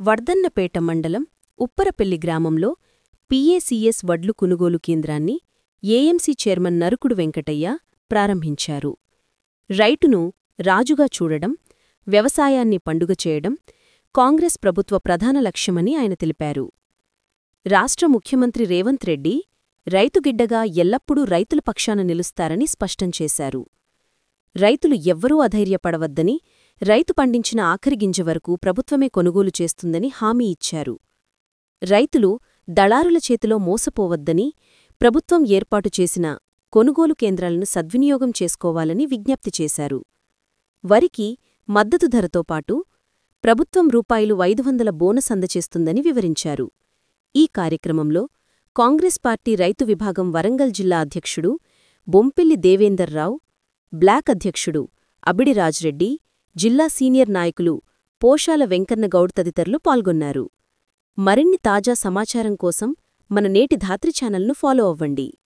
వర్ధన్నపేట మండలం ఉప్పరపెల్లి గ్రామంలో పీఏసీఎస్ వడ్లు కొనుగోలు కేంద్రాన్ని ఏఎంసీ చైర్మన్ నరుకుడు వెంకటయ్య ప్రారంభించారు రైతును రాజుగా చూడడం వ్యవసాయాన్ని పండుగ చేయడం కాంగ్రెస్ ప్రభుత్వ ప్రధాన లక్ష్యమని ఆయన తెలిపారు రాష్ట్ర ముఖ్యమంత్రి రేవంత్ రెడ్డి రైతుగిడ్డగా ఎల్లప్పుడూ రైతుల పక్షాన నిలుస్తారని స్పష్టం చేశారు రైతులు ఎవ్వరూ అధైర్యపడవద్దని రైతు పండించిన ఆఖరి గింజ వరకు ప్రభుత్వమే కొనుగోలు చేస్తుందని హామీ ఇచ్చారు రైతులు దళారుల చేతిలో మోసపోవద్దని ప్రభుత్వం ఏర్పాటు చేసిన కొనుగోలు కేంద్రాలను సద్వినియోగం చేసుకోవాలని విజ్ఞప్తి చేశారు వరికి మద్దతు ధరతో పాటు ప్రభుత్వం రూపాయలు ఐదు వందల బోనస్ అందచేస్తుందని వివరించారు ఈ కార్యక్రమంలో కాంగ్రెస్ పార్టీ రైతు విభాగం వరంగల్ జిల్లా అధ్యక్షుడు బొంపిల్లి దేవేందర్రావు బ్లాక్ అధ్యక్షుడు అబిడి రాజ్రెడ్డి జిల్లా సీనియర్ నాయకులు పోషాల వెంకన్నగౌడ్ తదితరులు పాల్గొన్నారు మరిన్ని తాజా సమాచారం కోసం మన నేటి ధాత్రి ఛానల్ను ఫాలో అవ్వండి